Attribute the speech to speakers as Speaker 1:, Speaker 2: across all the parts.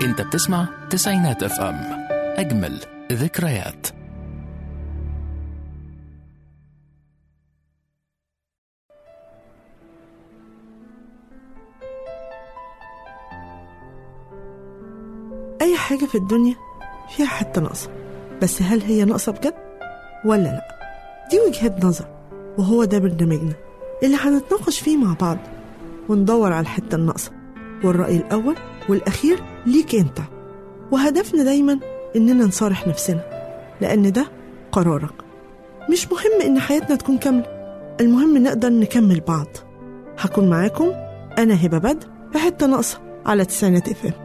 Speaker 1: انت بتسمع تسعينات اف ام اجمل ذكريات
Speaker 2: أي حاجة في الدنيا فيها حتة ناقصة بس هل هي ناقصة بجد ولا لأ دي وجهة نظر وهو ده برنامجنا اللي هنتناقش فيه مع بعض وندور على الحتة الناقصة والرأي الأول والأخير ليك أنت وهدفنا دايما إننا نصارح نفسنا لأن ده قرارك مش مهم إن حياتنا تكون كاملة المهم نقدر نكمل بعض هكون معاكم أنا هبة بدر في حتة ناقصة على تسعينات اف ام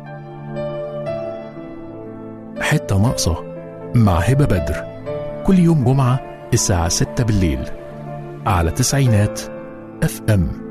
Speaker 1: حتة ناقصة مع هبة بدر كل يوم جمعة الساعة 6 بالليل على تسعينات اف ام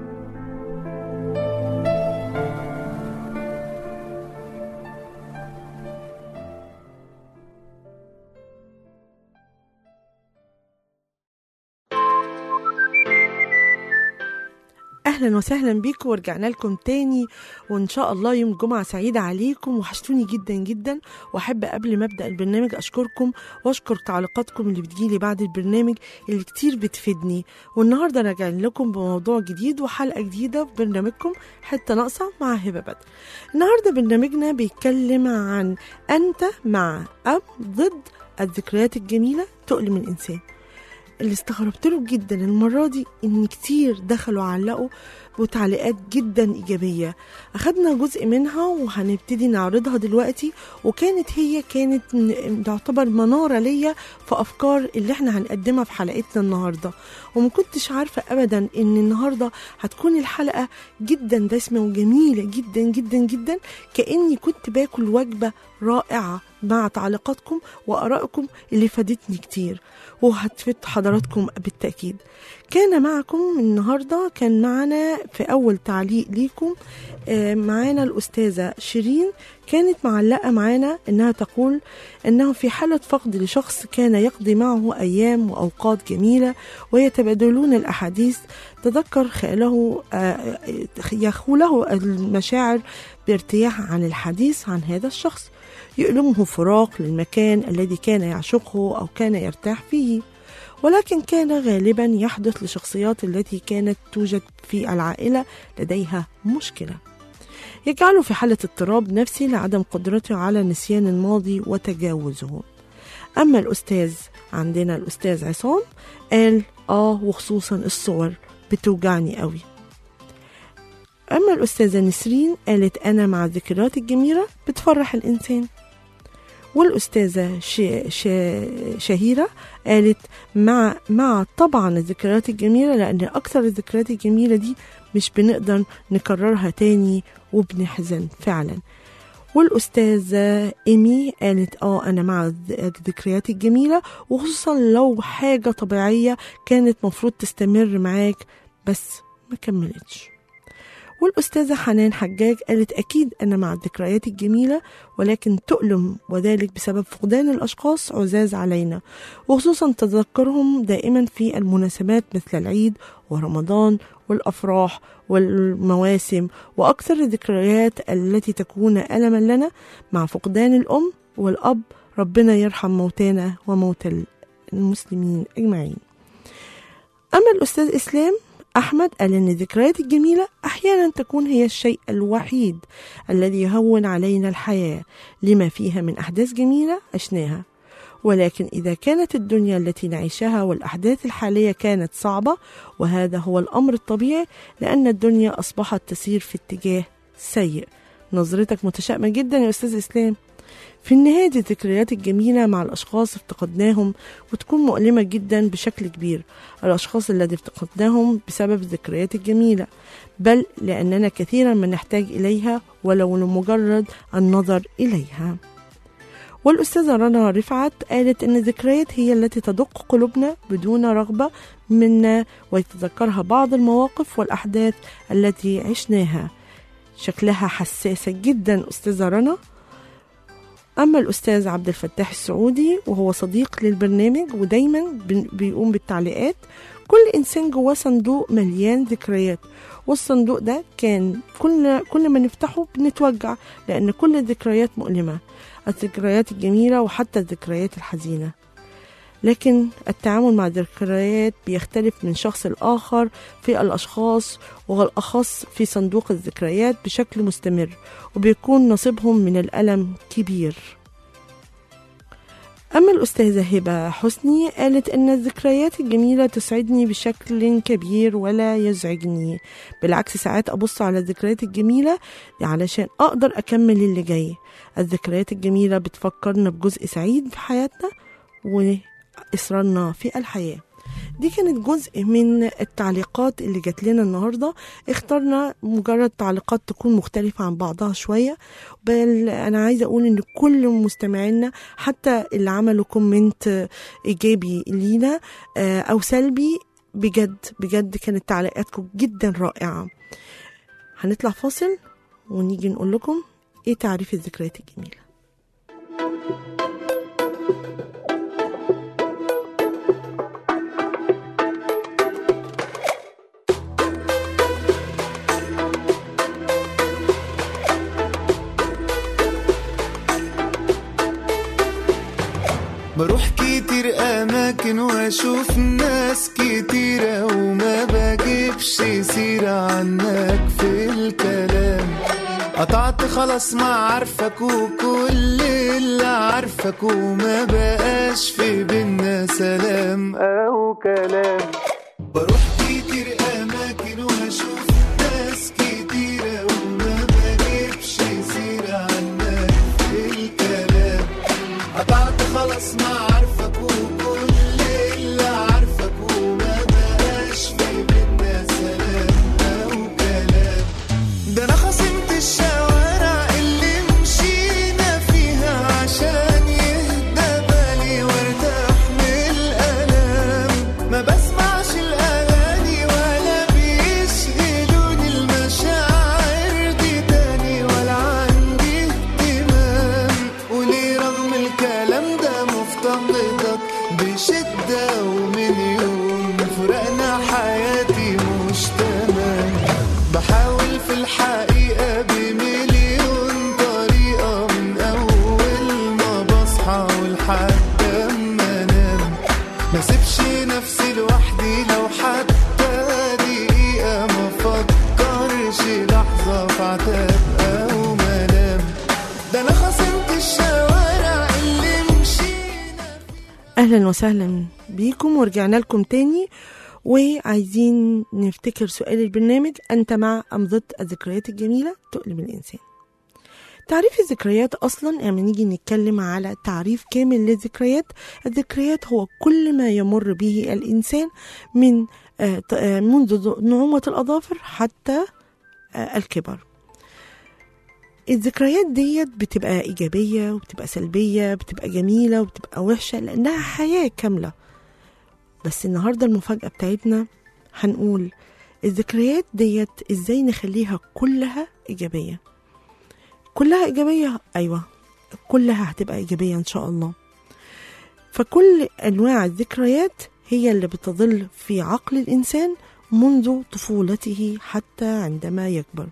Speaker 2: اهلا وسهلا بيكم ورجعنا لكم تاني وان شاء الله يوم جمعه سعيده عليكم وحشتوني جدا جدا واحب قبل ما ابدا البرنامج اشكركم واشكر تعليقاتكم اللي بتجيلي بعد البرنامج اللي كتير بتفيدني والنهارده راجع لكم بموضوع جديد وحلقه جديده في برنامجكم حته ناقصه مع هبه بدر النهارده برنامجنا بيتكلم عن انت مع ام ضد الذكريات الجميله تؤلم الانسان اللي استغربت له جدا المرة دي إن كتير دخلوا علقوا بتعليقات جدا إيجابية أخدنا جزء منها وهنبتدي نعرضها دلوقتي وكانت هي كانت م- تعتبر منارة ليا في أفكار اللي احنا هنقدمها في حلقتنا النهاردة وما كنتش عارفة أبدا إن النهاردة هتكون الحلقة جدا دسمة وجميلة جدا جدا جدا كأني كنت باكل وجبة رائعة مع تعليقاتكم وآرائكم اللي فادتني كتير وهتفيد حضراتكم بالتأكيد كان معكم النهاردة كان معنا في أول تعليق ليكم آه، معانا الأستاذة شيرين كانت معلقة معانا إنها تقول إنه في حالة فقد لشخص كان يقضي معه أيام وأوقات جميلة ويتبادلون الأحاديث تذكر خياله آه، يخوله المشاعر بارتياح عن الحديث عن هذا الشخص يؤلمه فراق للمكان الذي كان يعشقه أو كان يرتاح فيه ولكن كان غالبا يحدث لشخصيات التي كانت توجد في العائلة لديها مشكلة يجعله في حالة اضطراب نفسي لعدم قدرته على نسيان الماضي وتجاوزه أما الأستاذ عندنا الأستاذ عصام قال آه وخصوصا الصور بتوجعني قوي أما الأستاذة نسرين قالت أنا مع الذكريات الجميلة بتفرح الإنسان والأستاذة ش... ش... شهيرة قالت مع مع طبعا الذكريات الجميلة لأن أكثر الذكريات الجميلة دي مش بنقدر نكررها تاني وبنحزن فعلا والأستاذة إيمي قالت آه أنا مع الذكريات الجميلة وخصوصا لو حاجة طبيعية كانت مفروض تستمر معاك بس ما كملتش والأستاذة حنان حجاج قالت أكيد أنا مع الذكريات الجميلة ولكن تؤلم وذلك بسبب فقدان الأشخاص عزاز علينا وخصوصا تذكرهم دائما في المناسبات مثل العيد ورمضان والأفراح والمواسم وأكثر الذكريات التي تكون ألما لنا مع فقدان الأم والأب ربنا يرحم موتانا وموتى المسلمين أجمعين أما الأستاذ إسلام أحمد قال إن الذكريات الجميلة أحيانا تكون هي الشيء الوحيد الذي يهون علينا الحياة لما فيها من أحداث جميلة عشناها ولكن إذا كانت الدنيا التي نعيشها والأحداث الحالية كانت صعبة وهذا هو الأمر الطبيعي لأن الدنيا أصبحت تسير في اتجاه سيء نظرتك متشائمة جدا يا أستاذ إسلام في النهاية دي الذكريات الجميلة مع الأشخاص افتقدناهم وتكون مؤلمة جدا بشكل كبير الأشخاص الذي افتقدناهم بسبب الذكريات الجميلة بل لأننا كثيرا ما نحتاج إليها ولو لمجرد النظر إليها والأستاذة رنا رفعت قالت إن الذكريات هي التي تدق قلوبنا بدون رغبة منا ويتذكرها بعض المواقف والأحداث التي عشناها شكلها حساسة جدا أستاذة رنا أما الأستاذ عبد الفتاح السعودي وهو صديق للبرنامج ودايما بن- بيقوم بالتعليقات كل إنسان جواه صندوق مليان ذكريات والصندوق ده كان كل كل ما نفتحه بنتوجع لأن كل الذكريات مؤلمة الذكريات الجميلة وحتى الذكريات الحزينة لكن التعامل مع الذكريات بيختلف من شخص لآخر في الأشخاص والأخص في صندوق الذكريات بشكل مستمر وبيكون نصيبهم من الألم كبير أما الأستاذة هبة حسني قالت أن الذكريات الجميلة تسعدني بشكل كبير ولا يزعجني بالعكس ساعات أبص على الذكريات الجميلة علشان أقدر أكمل اللي جاي الذكريات الجميلة بتفكرنا بجزء سعيد في حياتنا وإصرارنا في الحياة دي كانت جزء من التعليقات اللي جات لنا النهارده اخترنا مجرد تعليقات تكون مختلفة عن بعضها شوية بل أنا عايزة أقول إن كل مستمعينا حتى اللي عملوا كومنت إيجابي لينا آه، أو سلبي بجد بجد كانت تعليقاتكم جدا رائعة هنطلع فاصل ونيجي نقول لكم إيه تعريف الذكريات الجميلة
Speaker 3: بروح كتير أماكن وأشوف ناس كتيرة وما بجيبش سيرة عنك في الكلام قطعت خلاص ما عارفك وكل اللي عارفك وما بقاش في بينا سلام أو كلام بروح كتير أماكن وأشوف ناس كتيرة وما بجيبش سيرة عنك في الكلام قطعت خلاص ما عارفك وكل اللي عارفك وما بقاش في بينا سلام أو كلام ده أنا خصمت الشوارع اللي مشينا فيها عشان يهدى بالي وارتاح من الألام ما بسمعش الأغاني ولا بيشغلوني المشاعر دي تاني ولا عندي اهتمام وليه رغم الكلام ده مفتقدك بشدة ومن يوم فرقنا حياتي مش تمام بحاول في الحقيقة بمليون طريقة من أول ما بصحى ولحد أما أنام ما سيبش نفسي لوحدي لو حتى دقيقة ما فكرش لحظة في عتاب أو ملام ده أنا خصمت الشوارع اللي مشينا
Speaker 2: اهلا وسهلا بيكم ورجعنا لكم تاني وعايزين نفتكر سؤال البرنامج انت مع ام ضد الذكريات الجميله تؤلم الانسان تعريف الذكريات اصلا لما نيجي نتكلم على تعريف كامل للذكريات الذكريات هو كل ما يمر به الانسان من آه، ط- آه، منذ نعومه الاظافر حتى آه، الكبر الذكريات ديت بتبقى إيجابية وبتبقى سلبية بتبقى جميلة وبتبقى وحشة لأنها حياة كاملة بس النهاردة المفاجأة بتاعتنا هنقول الذكريات ديت ازاي نخليها كلها إيجابية كلها إيجابية أيوة كلها هتبقى إيجابية إن شاء الله فكل أنواع الذكريات هي اللي بتظل في عقل الإنسان منذ طفولته حتى عندما يكبر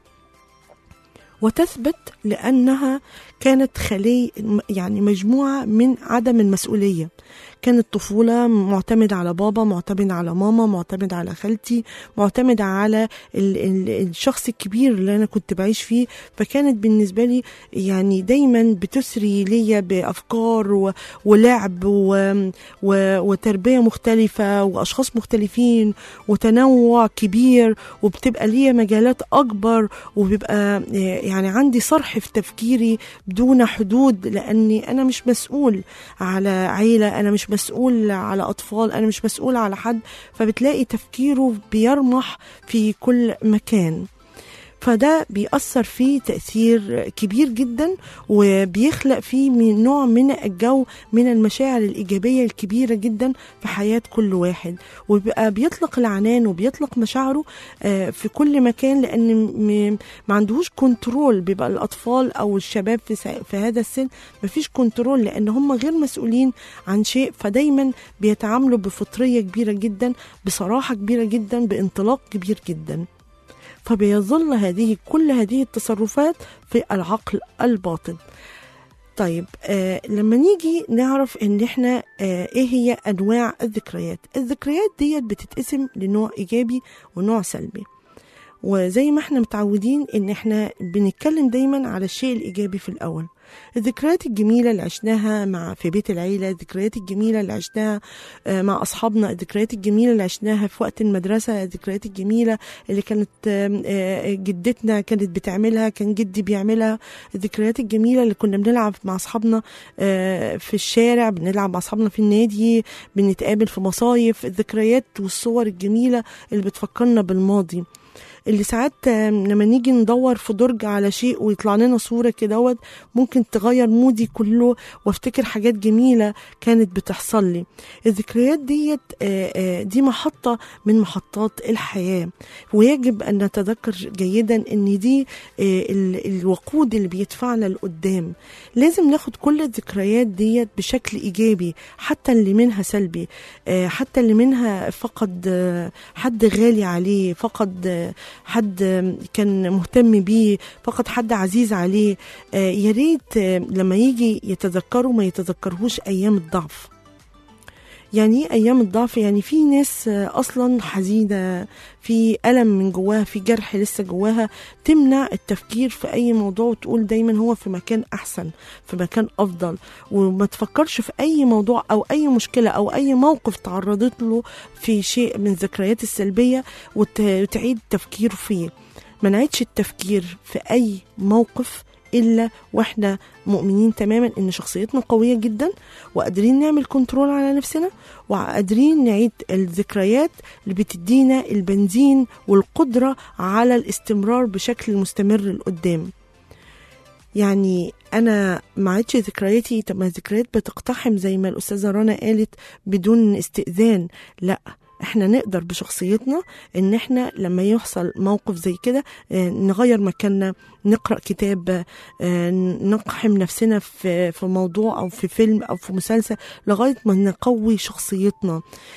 Speaker 2: وتثبت لأنها كانت خلي يعني مجموعة من عدم المسؤولية كانت طفولة معتمدة على بابا معتمد على ماما معتمد على خالتي معتمد على ال ال الشخص الكبير اللي أنا كنت بعيش فيه فكانت بالنسبة لي يعني دايما بتسري ليا بأفكار و- ولعب و- و- وتربية مختلفة وأشخاص مختلفين وتنوع كبير وبتبقى ليا مجالات أكبر وبيبقى يعني عندي صرح في تفكيري دون حدود لأني أنا مش مسؤول على عيلة أنا مش مسؤول على أطفال أنا مش مسؤول على حد فبتلاقي تفكيره بيرمح في كل مكان فده بيأثر فيه تأثير كبير جدا وبيخلق فيه من نوع من الجو من المشاعر الإيجابية الكبيرة جدا في حياة كل واحد وبيبقى بيطلق العنان وبيطلق مشاعره آه، في كل مكان لأن م- ما عندهوش كنترول بيبقى الأطفال أو الشباب في, سا- في هذا السن مفيش كنترول لأن هم غير مسؤولين عن شيء فدايما بيتعاملوا بفطرية كبيرة جدا بصراحة كبيرة جدا بانطلاق كبير جدا فبيظل هذه كل هذه التصرفات في العقل الباطن طيب آه لما نيجي نعرف ان احنا آه ايه هي انواع الذكريات الذكريات ديت بتتقسم لنوع ايجابي ونوع سلبي وزي ما احنا متعودين ان احنا بنتكلم دايما على الشيء الايجابي في الاول الذكريات الجميلة اللي عشناها مع في بيت العيلة الذكريات الجميلة اللي عشناها آه، مع أصحابنا الذكريات الجميلة اللي عشناها في وقت المدرسة الذكريات الجميلة اللي كانت آم، آه، جدتنا كانت بتعملها كان جدي بيعملها الذكريات الجميلة اللي كنا بنلعب مع أصحابنا آه، في الشارع بنلعب مع أصحابنا في النادي بنتقابل في مصايف الذكريات والصور الجميلة اللي بتفكرنا بالماضي اللي ساعات آم، لما نيجي ندور في درج على شيء ويطلع لنا صورة كدهوت ممكن تغير مودي كله وافتكر حاجات جميلة كانت بتحصل لي الذكريات ديت آه، آه، دي محطة من محطات الحياة ويجب أن نتذكر جيدا أن دي آه، ال- الوقود اللي بيدفعنا لقدام لازم ناخد كل الذكريات ديت بشكل إيجابي حتى اللي منها سلبي آه، حتى اللي منها فقد آه، حد غالي عليه فقد آه، حد آه، كان مهتم بيه فقد حد عزيز عليه آه، يا ريت آه، لما يجي يتذكره ما يتذكرهوش أيام الضعف يعني ايه ايام الضعف يعني في ناس آه، اصلا حزينه في الم من جواها في جرح لسه جواها تمنع التفكير في اي موضوع وتقول دايما هو في مكان احسن في مكان افضل وما تفكرش في اي موضوع او اي مشكله او اي موقف تعرضت له في شيء من الذكريات السلبيه وت- وتعيد تفكيره فيه ما نعيدش التفكير في اي موقف الا واحنا مؤمنين تماما ان شخصيتنا قويه جدا وقادرين نعمل كنترول على نفسنا وقادرين نعيد الذكريات اللي بتدينا البنزين والقدره على الاستمرار بشكل مستمر لقدام يعني انا ما عادش ذكرياتي طب ما الذكريات بتقتحم زي ما الاستاذه رنا قالت بدون استئذان لا احنا نقدر بشخصيتنا ان احنا لما يحصل موقف زي كده آه، نغير مكاننا نقرا كتاب آه، نقحم نفسنا في في موضوع او في فيلم او في مسلسل لغايه ما نقوي شخصيتنا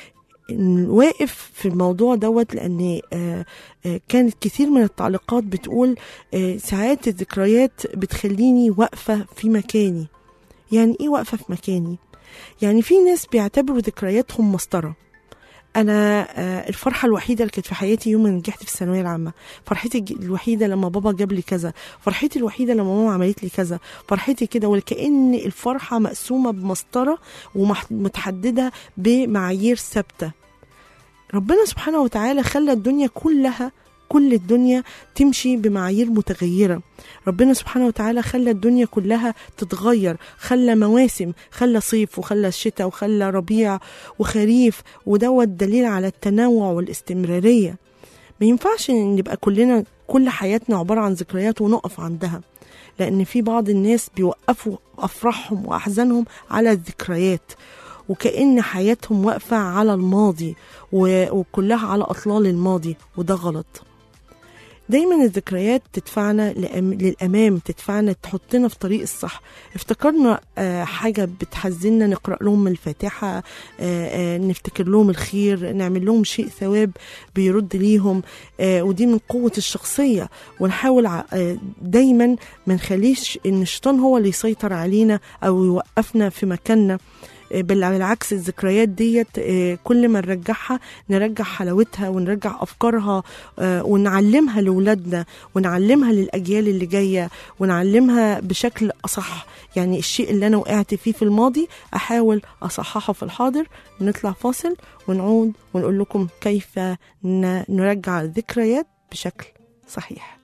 Speaker 2: واقف في الموضوع دوت لان آه، آه، كانت كثير من التعليقات بتقول آه، ساعات الذكريات بتخليني واقفه في مكاني يعني ايه واقفه في مكاني يعني في ناس بيعتبروا ذكرياتهم مسطره انا آه، الفرحه الوحيده اللي كانت في حياتي يوم ما نجحت في الثانويه العامه فرحتي الج- الوحيده لما بابا جاب لي كذا فرحتي الوحيده لما ماما عملت لي كذا فرحتي كده وكأن الفرحه مقسومه بمسطره ومتحدده بمعايير ثابته ربنا سبحانه وتعالى خلى الدنيا كلها كل الدنيا تمشي بمعايير متغيرة ربنا سبحانه وتعالى خلى الدنيا كلها تتغير خلى مواسم خلى صيف وخلى الشتاء وخلى ربيع وخريف ودوت دليل على التنوع والاستمرارية ما ينفعش ان نبقى كلنا كل حياتنا عبارة عن ذكريات ونقف عندها لأن في بعض الناس بيوقفوا أفراحهم وأحزانهم على الذكريات وكأن حياتهم واقفة على الماضي و- وكلها على أطلال الماضي وده غلط دايما الذكريات تدفعنا لأم- للأمام تدفعنا تحطنا في طريق الصح افتكرنا آه، حاجة بتحزننا نقرأ لهم الفاتحة آه، آه، نفتكر لهم الخير نعمل لهم شيء ثواب بيرد ليهم آه، ودي من قوة الشخصية ونحاول ع- آه، دايما ما نخليش ان الشيطان هو اللي يسيطر علينا او يوقفنا في مكاننا آه، بل بالعكس الذكريات ديت آه، كل ما نرجعها نرجع حلاوتها ونرجع افكارها آه، ونعلمها لاولادنا ونعلمها للاجيال اللي جايه ونعلمها بشكل اصح يعني الشيء اللي انا وقعت فيه في الماضي احاول اصححه في الحاضر نطلع فاصل ونعود ونقول لكم كيف ن- نرجع الذكريات بشكل صحيح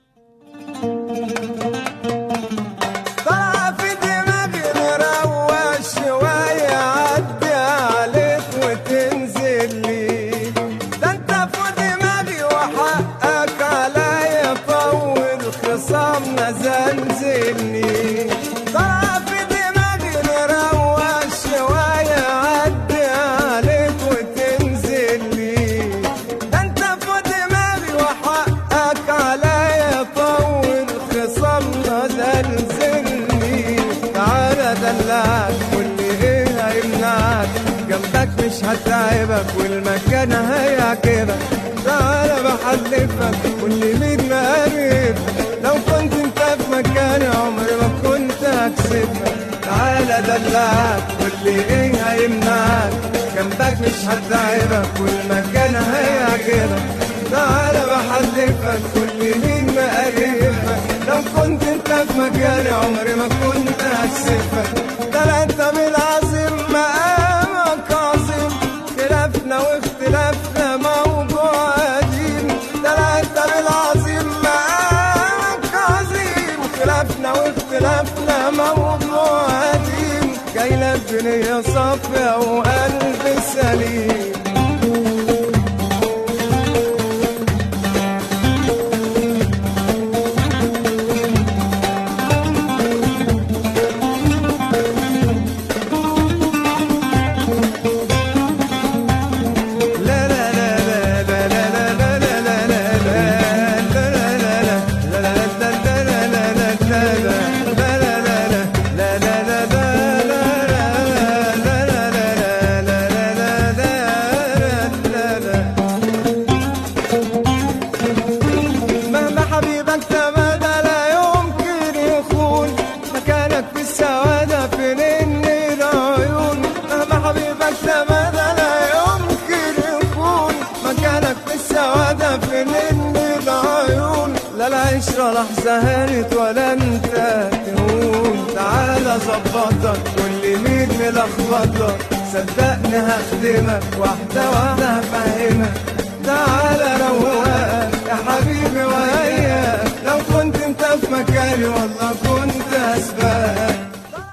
Speaker 4: طلع في دماغي نروق شوية عدي عليك وتنزل لي ده انت في دماغي وحقك عليا طول مش هتعبك والمكان هيعجبك تعالى بحلفك كل مين مقرب لو كنت انت في مكاني عمري ما كنت هكسبك تعالى دلعك كل ايه هيمنعك جنبك مش هتعبك والمكان هيعجبك تعالى بحلفك كل مين مقربك لو كنت انت في مكاني عمري ما كنت هكسبك ده لا انت بالعظيم مقامك عظيم خلافنا واختلافنا موضوع قديم ده لا انت بالعظيم مقامك عظيم خلافنا واختلافنا موضوع قديم جاي لك بنية صافية وقلب سليم مهما حبيبك تمادى لا يمكن يخون مكانك في السعادة في نن العيون مهما حبيبك تمادى لا يمكن يكون مكانك في السعادة في نن العيون لا العشرة لحظة هانت ولا انت تهون تعالى ظبطك كل مين ملخبطك صدقني هخدمك واحدة واحدة هفهمك تعالى روقك يا حبيبي وياك لو كنت انت في مكاني والله كنت اسبقك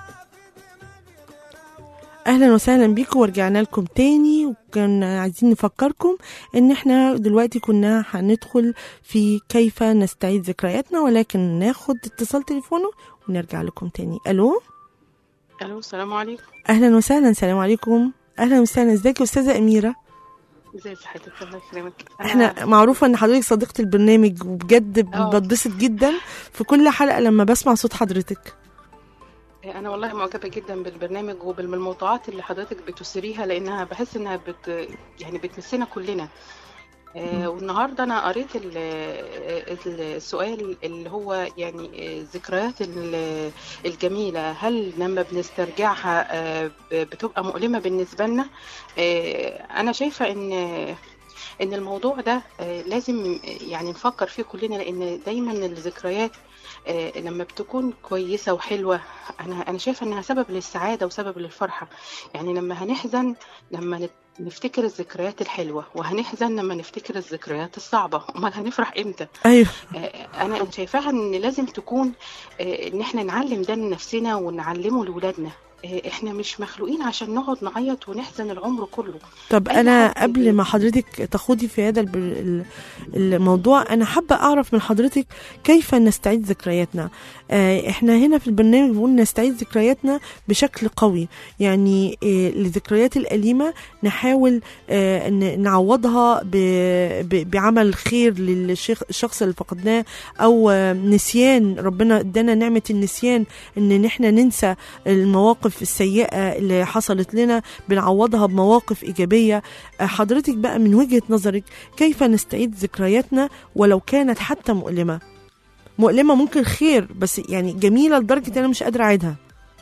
Speaker 2: اهلا وسهلا بيكم ورجعنا لكم تاني وكان عايزين نفكركم ان احنا دلوقتي كنا هندخل في كيف نستعيد ذكرياتنا ولكن ناخد اتصال تليفونه ونرجع لكم تاني الو
Speaker 5: الو السلام عليكم
Speaker 2: اهلا وسهلا السلام عليكم اهلا وسهلا ازيك يا استاذه اميره
Speaker 5: ازي صحتك الله يكرمك
Speaker 2: احنا معروفه ان حضرتك صديقه البرنامج وبجد
Speaker 5: آه.
Speaker 2: بتبسط جدا في كل حلقه لما بسمع صوت حضرتك
Speaker 5: انا والله معجبه جدا بالبرنامج وبالموضوعات اللي حضرتك بتثيريها لانها بحس انها بت يعني بتمسنا كلنا آه، والنهارده انا قريت ال- ال- السؤال اللي هو يعني آه، الذكريات ال- الجميله هل لما بنسترجعها آه، ب- بتبقى مؤلمه بالنسبه لنا آه، انا شايفه ان ان الموضوع ده آه، لازم يعني نفكر فيه كلنا لان دايما الذكريات آه، لما بتكون كويسه وحلوه انا انا شايفه انها سبب للسعاده وسبب للفرحه يعني لما هنحزن لما نت- نفتكر الذكريات الحلوه وهنحزن لما نفتكر الذكريات الصعبه امال هنفرح امتى
Speaker 2: ايوه
Speaker 5: آه، انا شايفاها ان لازم تكون آه، ان احنا نعلم ده لنفسنا ونعلمه لاولادنا آه، احنا مش مخلوقين عشان نقعد نعيط ونحزن العمر كله
Speaker 2: طب
Speaker 5: أي
Speaker 2: انا
Speaker 5: حد
Speaker 2: قبل
Speaker 5: بي-
Speaker 2: ما حضرتك تخوضي في هذا الب- ال- الموضوع انا حابه اعرف من حضرتك كيف نستعيد ذكرياتنا آه، احنا هنا في البرنامج بنقول نستعيد ذكرياتنا بشكل قوي يعني آه، الذكريات الأليمة نحاول آه، ن- نعوضها ب- ب- بعمل خير للشخص اللي فقدناه او آه، نسيان ربنا ادانا نعمه النسيان ان احنا ننسى المواقف السيئه اللي حصلت لنا بنعوضها بمواقف ايجابيه آه، حضرتك بقى من وجهه نظرك كيف نستعيد ذكرياتنا ولو كانت حتى مؤلمه مؤلمه ممكن خير بس يعني جميله لدرجه ان انا مش قادره اعيدها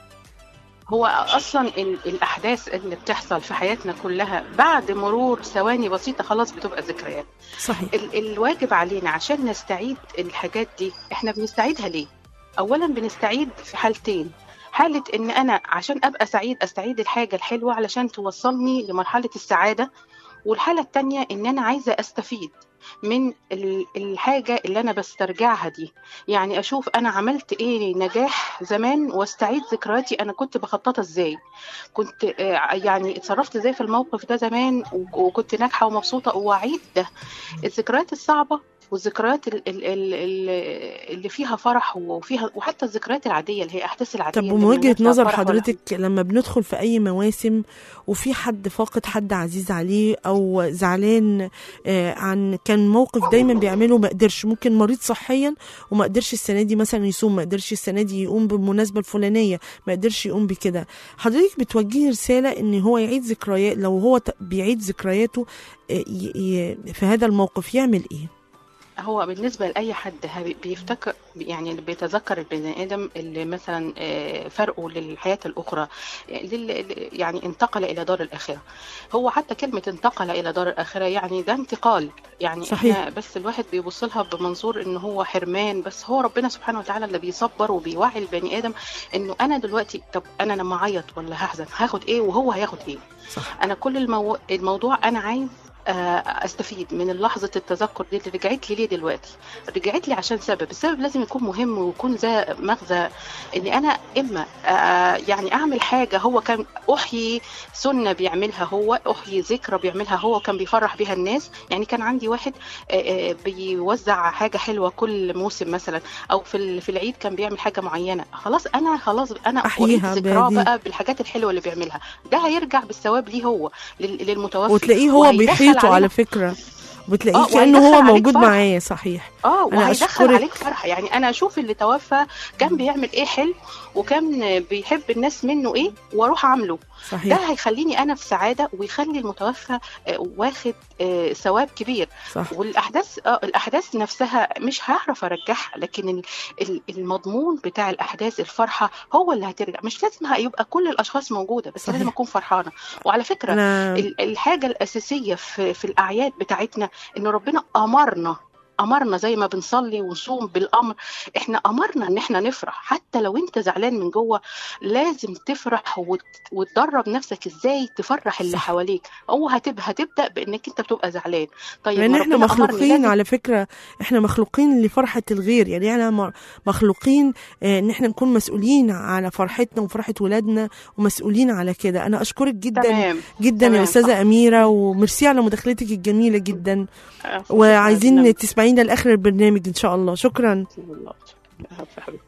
Speaker 5: هو اصلا ال- الاحداث اللي بتحصل في حياتنا كلها بعد مرور ثواني بسيطه خلاص بتبقى ذكريات
Speaker 2: صحيح
Speaker 5: ال- الواجب علينا عشان نستعيد الحاجات دي احنا بنستعيدها ليه اولا بنستعيد في حالتين حالة ان انا عشان ابقى سعيد استعيد الحاجة الحلوة علشان توصلني لمرحلة السعادة والحالة التانية ان انا عايزة استفيد من ال- الحاجة اللي انا بسترجعها دي يعني اشوف انا عملت ايه نجاح زمان واستعيد ذكرياتي انا كنت بخططها ازاي كنت آه، يعني اتصرفت ازاي في الموقف ده زمان و- وكنت ناجحة ومبسوطة واعيد ده الذكريات الصعبة والذكريات ال- ال- ال- ال- اللي فيها فرح وفيها وحتى الذكريات العاديه اللي هي احداث العاديه
Speaker 2: طب
Speaker 5: اللي
Speaker 2: ومن وجهة
Speaker 5: ملهاش لا
Speaker 2: نظر
Speaker 5: فرح ولا
Speaker 2: حضرتك لما بندخل في أي مواسم وفي حد فاقد حد عزيز عليه أو زعلان آه، عن كان موقف دايما بيعمله ما قدرش ممكن مريض صحيا وما قدرش السنة دي مثلا يصوم ما قدرش السنة دي يقوم بالمناسبة الفلانية ما قدرش يقوم بكده حضرتك بتوجهي رسالة إن هو يعيد ذكريات لو هو ت- بيعيد ذكرياته آه، ي- ي- في هذا الموقف يعمل إيه؟
Speaker 5: هو بالنسبة لأي حد هبي- بيفتكر يعني اللي بيتذكر البني آدم اللي مثلا آه، فرقه للحياة الأخرى لل- يعني انتقل إلى دار الآخرة هو حتى كلمة انتقل إلى دار الآخرة يعني ده انتقال يعني
Speaker 2: صحيح.
Speaker 5: احنا بس الواحد بيبص لها بمنظور إن هو حرمان بس هو ربنا سبحانه وتعالى اللي بيصبر وبيوعي البني آدم إنه أنا دلوقتي طب أنا لما أعيط ولا هحزن هاخد إيه وهو هياخد إيه
Speaker 2: صح
Speaker 5: انا كل المو... الموضوع انا عايز آه، استفيد من لحظه التذكر دي اللي رجعت لي ليه دلوقتي رجعت لي عشان سبب السبب لازم يكون مهم ويكون ذا مغزى اني انا اما آه، يعني اعمل حاجه هو كان احيي سنه بيعملها هو احيي ذكرى بيعملها هو كان بيفرح بيها الناس يعني كان عندي واحد آه، آه، بيوزع حاجه حلوه كل موسم مثلا او في ال- في العيد كان بيعمل حاجه معينه خلاص انا خلاص انا
Speaker 2: أحييها
Speaker 5: أعيد ذكراه
Speaker 2: بهذه.
Speaker 5: بقى بالحاجات الحلوه اللي بيعملها ده هيرجع بالثواب ليه هو لل- للمتوفي
Speaker 2: وتلاقيه هو
Speaker 5: وهيدخل
Speaker 2: بيحيطه
Speaker 5: علينا-
Speaker 2: على فكرة بتلاقيه
Speaker 5: آه،
Speaker 2: كأنه
Speaker 5: وهيدخل
Speaker 2: هو
Speaker 5: عليك
Speaker 2: موجود
Speaker 5: فرح.
Speaker 2: معايا صحيح
Speaker 5: اه
Speaker 2: أنا
Speaker 5: وهيدخل
Speaker 2: أشكرك.
Speaker 5: عليك فرحه يعني انا اشوف اللي توفى كان بيعمل ايه حلو وكان بيحب الناس منه ايه واروح اعمله ده
Speaker 2: صحيح
Speaker 5: هيخليني انا في سعاده ويخلي المتوفى آه، واخد آه، ثواب كبير
Speaker 2: صح
Speaker 5: والاحداث اه الاحداث نفسها مش هعرف ارجعها لكن ال- ال- المضمون بتاع الاحداث الفرحه هو اللي هترجع مش لازم هيبقى كل الاشخاص موجوده بس
Speaker 2: صحيح.
Speaker 5: لازم اكون فرحانه وعلى فكره
Speaker 2: أنا
Speaker 5: ال- الحاجة الأساسية في, في الأعياد بتاعتنا إن ربنا أمرنا أمرنا زي ما بنصلي ونصوم بالأمر إحنا أمرنا إن إحنا نفرح حتى لو أنت زعلان من جوه لازم تفرح وت- وتدرب نفسك إزاي تفرح اللي
Speaker 2: صح.
Speaker 5: حواليك هو هتبقى هتبدأ بإنك أنت بتبقى زعلان طيب
Speaker 2: لان
Speaker 5: ما
Speaker 2: احنا
Speaker 5: ربنا أمرني
Speaker 2: مخلوقين
Speaker 5: لازم
Speaker 2: على فكره احنا مخلوقين لفرحه الغير يعني احنا م- مخلوقين آه، ان احنا نكون مسؤولين على فرحتنا وفرحه ولادنا ومسؤولين على كده انا اشكرك جدا
Speaker 5: تمام
Speaker 2: جدا يا
Speaker 5: تمام،
Speaker 2: استاذه
Speaker 5: صح.
Speaker 2: اميره وميرسي على مداخلتك الجميله جدا
Speaker 5: آه، شكراً
Speaker 2: وعايزين
Speaker 5: جداً.
Speaker 2: تسمعينا لاخر البرنامج ان شاء الله شكرا
Speaker 5: الله. يا حبيبي.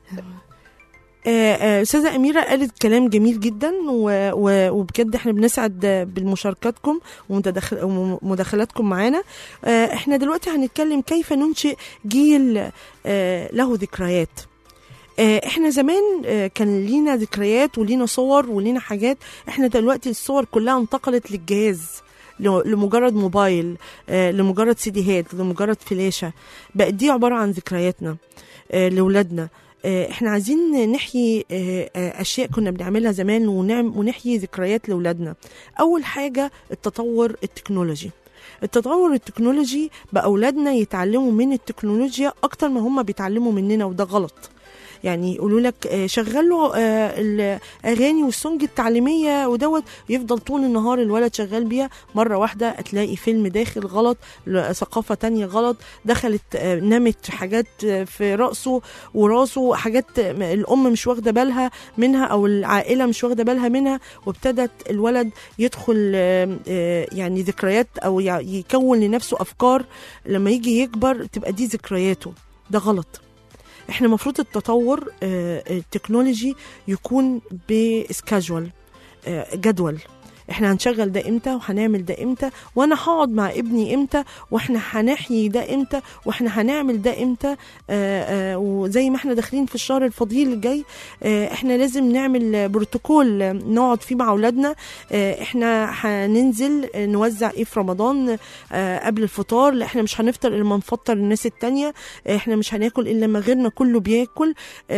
Speaker 2: آه، آه، استاذه اميره قالت كلام جميل جدا و- و- وبجد احنا بنسعد آه، بمشاركاتكم ومتدخل- ومداخلاتكم معانا آه، احنا دلوقتي هنتكلم كيف ننشئ جيل آه، له ذكريات آه، احنا زمان آه، كان لينا ذكريات ولينا صور ولينا حاجات احنا دلوقتي الصور كلها انتقلت للجهاز ل- لمجرد موبايل آه، لمجرد سيديهات لمجرد فلاشة بقت دي عبارة عن ذكرياتنا آه، لولادنا آه، احنا عايزين نحيي آه، آه، اشياء كنا بنعملها زمان ونعم ونحيي ذكريات لاولادنا اول حاجه التطور التكنولوجي التطور التكنولوجي بقى اولادنا يتعلموا من التكنولوجيا اكتر ما هم بيتعلموا مننا وده غلط يعني يقولوا لك آه، شغلوا آه، الاغاني والسونج التعليميه ودوت يفضل طول النهار الولد شغال بيها مره واحده تلاقي فيلم داخل غلط ل- ثقافه تانية غلط دخلت آه، نمت حاجات آه، في راسه وراسه حاجات آه، الام مش واخده بالها منها او العائله مش واخده بالها منها وابتدت الولد يدخل آه، آه، يعني ذكريات او يع- يكون لنفسه افكار لما يجي يكبر تبقى دي ذكرياته ده غلط احنا المفروض التطور آه، التكنولوجي يكون بسكاجوال جدول احنا هنشغل ده امتى وهنعمل ده امتى وانا هقعد مع ابني امتى واحنا هنحيي ده امتى واحنا هنعمل ده امتى آه آه وزي ما احنا داخلين في الشهر الفضيل الجاي آه احنا لازم نعمل بروتوكول آه، نقعد فيه مع اولادنا آه احنا هننزل آه، نوزع ايه في رمضان آه قبل الفطار لا احنا مش هنفطر الا ما نفطر الناس التانية آه احنا مش هناكل الا لما غيرنا كله بياكل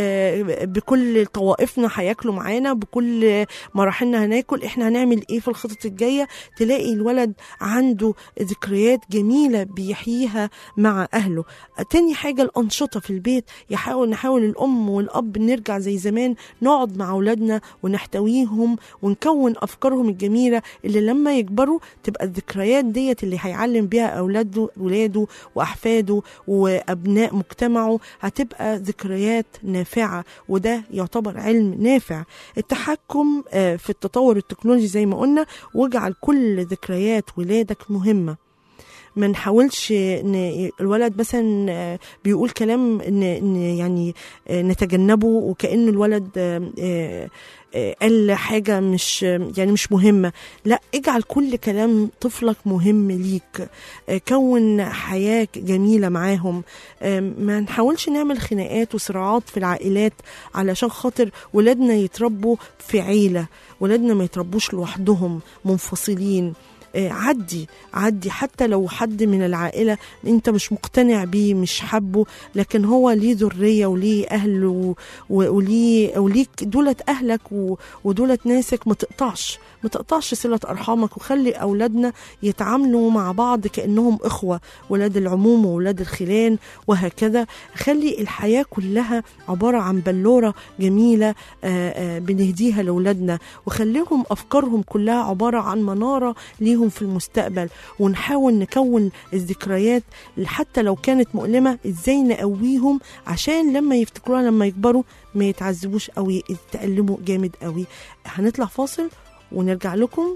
Speaker 2: آه بكل طوائفنا هياكلوا معانا بكل مراحلنا هناكل احنا هنعمل ايه في الخطط الجايه تلاقي الولد عنده ذكريات جميله بيحييها مع اهله تاني حاجه الانشطه في البيت يحاول نحاول الام والاب نرجع زي زمان نقعد مع اولادنا ونحتويهم ونكون افكارهم الجميله اللي لما يكبروا تبقى الذكريات ديت اللي هيعلم بيها اولاده ولاده واحفاده وابناء مجتمعه هتبقى ذكريات نافعه وده يعتبر علم نافع التحكم آه، في التطور التكنولوجي زي ما قلنا واجعل كل ذكريات ولادك مهمه ما نحاولش ان الولد مثلا آه، بيقول كلام ان إن يعني آه، نتجنبه وكأن الولد آه، آه، آه، قال حاجة مش يعني مش مهمة لا اجعل كل كلام طفلك مهم ليك آه، كون حياة جميلة معاهم آه، ما نحاولش نعمل خناقات وصراعات في العائلات علشان خاطر ولادنا يتربوا في عيلة ولادنا ما يتربوش لوحدهم منفصلين آه، عدي عدي حتى لو حد من العائلة انت مش مقتنع بيه مش حبه لكن هو ليه ذرية وليه أهل و- و- وليه وليك دولت أهلك و- ودولت ناسك ما تقطعش ما تقطعش صلة أرحامك وخلي أولادنا يتعاملوا مع بعض كأنهم إخوة ولاد العموم وولاد الخلان وهكذا خلي الحياة كلها عبارة عن بلورة جميلة آه، آه، بنهديها لأولادنا وخليهم أفكارهم كلها عبارة عن منارة ليهم في المستقبل ونحاول نكون الذكريات حتى لو كانت مؤلمة إزاي نقويهم عشان لما يفتكروها لما يكبروا ما يتعذبوش أو يتألموا جامد قوي هنطلع فاصل ونرجع لكم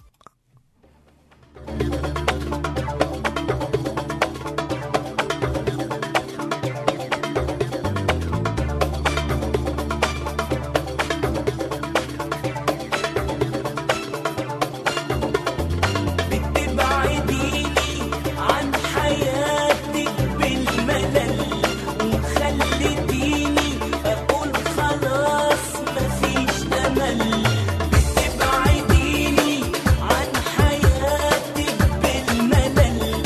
Speaker 6: بتبعديني عن حياتك بالملل وخليتيني اقول خلاص مفيش امل بتبعديني عن حياتك بالملل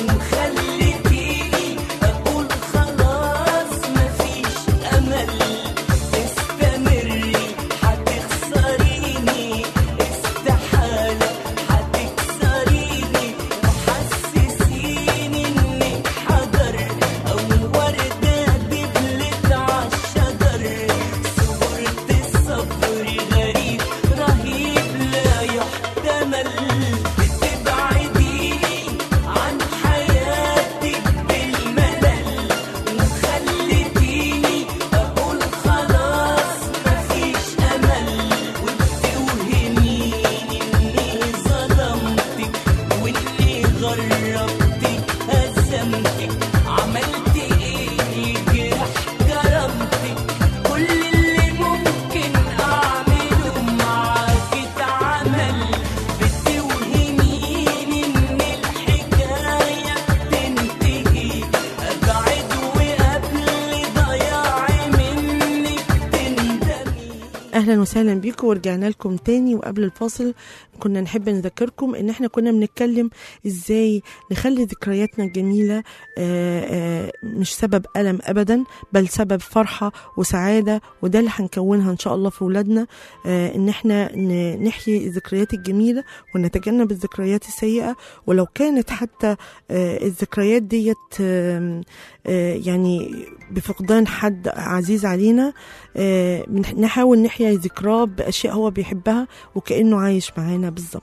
Speaker 6: وخليتيني اقول خلاص مفيش امل استمري هتخسريني استحالة هتكسريني وحسسيني انك حجر او وردة دبلت عالشجر صورة الصبر غريب رهيب لا يحتمل بتبعديني عن حياتك بالملل وخليتيني اقول خلاص مفيش امل وبتوهميني اني ظلمتك واني غربتك هزمتك عملت ايه يجرح كرامتك كل اللي ممكن اعمله معاك اتعمل بتوهميني ان الحكايه تنتهي ابعد وقبل ضياعي منك تندمي
Speaker 2: اهلا وسهلا بيكم ورجعنا لكم تاني وقبل الفاصل كنا نحب نذكركم ان احنا كنا بنتكلم ازاي نخلي ذكرياتنا الجميله آه، آه، مش سبب الم ابدا بل سبب فرحه وسعاده وده اللي هنكونها ان شاء الله في اولادنا آه، ان احنا ن- نحيي الذكريات الجميله ونتجنب الذكريات السيئه ولو كانت حتى آه، الذكريات ديت آم، آه، يعني بفقدان حد عزيز علينا آه، بنح- نحاول نحيا ذكراه بأشياء هو بيحبها وكأنه عايش معانا بالظبط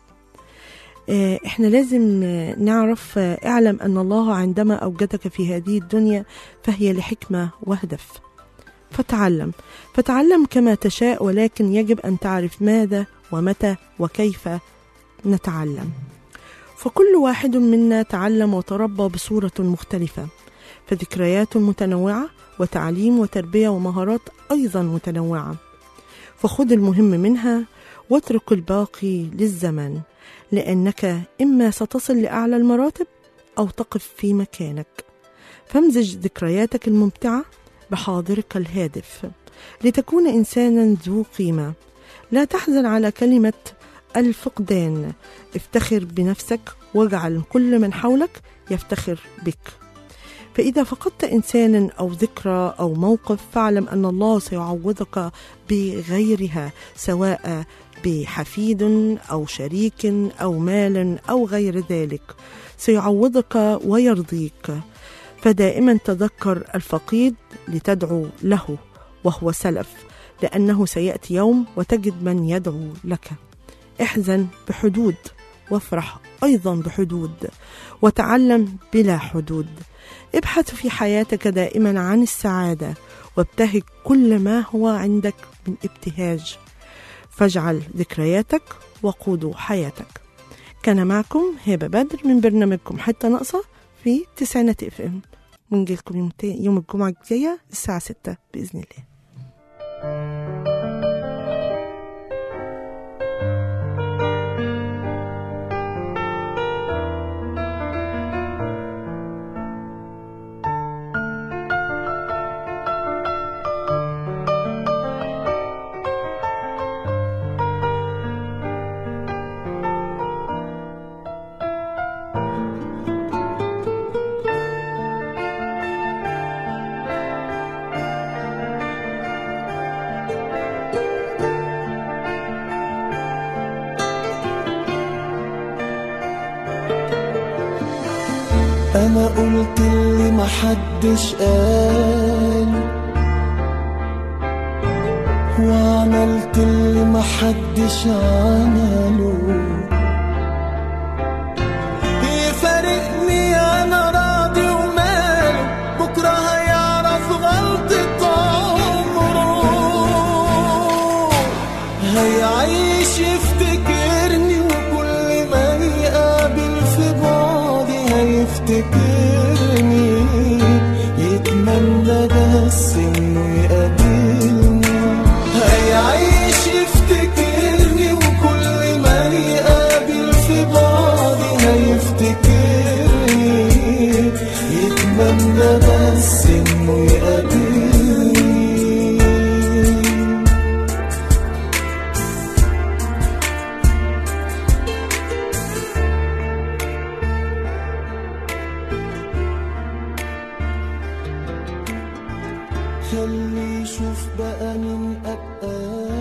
Speaker 2: آه، احنا لازم آه، نعرف آه، اعلم ان الله عندما اوجدك في هذه الدنيا فهي لحكمه وهدف فتعلم فتعلم كما تشاء ولكن يجب ان تعرف ماذا ومتى وكيف نتعلم فكل واحد منا تعلم وتربى بصوره مختلفه فذكريات متنوعه وتعليم وتربيه ومهارات ايضا متنوعه فخذ المهم منها واترك الباقي للزمن لانك اما ستصل لاعلى المراتب او تقف في مكانك فامزج ذكرياتك الممتعه بحاضرك الهادف لتكون انسانا ذو قيمه لا تحزن على كلمه الفقدان افتخر بنفسك واجعل كل من حولك يفتخر بك فإذا فقدت إنسانا أو ذكرى أو موقف فاعلم أن الله سيعوضك بغيرها سواء بحفيد أو شريك أو مال أو غير ذلك سيعوضك ويرضيك فدائما تذكر الفقيد لتدعو له وهو سلف لأنه سيأتي يوم وتجد من يدعو لك احزن بحدود وافرح أيضا بحدود وتعلم بلا حدود ابحث في حياتك دائما عن السعادة وابتهج كل ما هو عندك من ابتهاج فاجعل ذكرياتك وقود حياتك كان معكم هبة بدر من برنامجكم حتة ناقصة في تسعينات اف ام ونجيلكم يوم, تا- يوم الجمعة الجاية الساعة ستة بإذن الله
Speaker 3: انا قلت اللي محدش قال وعملت اللي محدش عمله يفارقني انا راضي وماله بكره هيعرف غلطة عمره هيعيش يفتكرني وكل ما يقابل في بعدي هيفتكرني يتمنى بس انه يقابلني هيعيش يفتكرني وكل ما يقابل في بعدي هيفتكرني يتمنى بس انه يقابلني خلي يشوف بقى من أبقى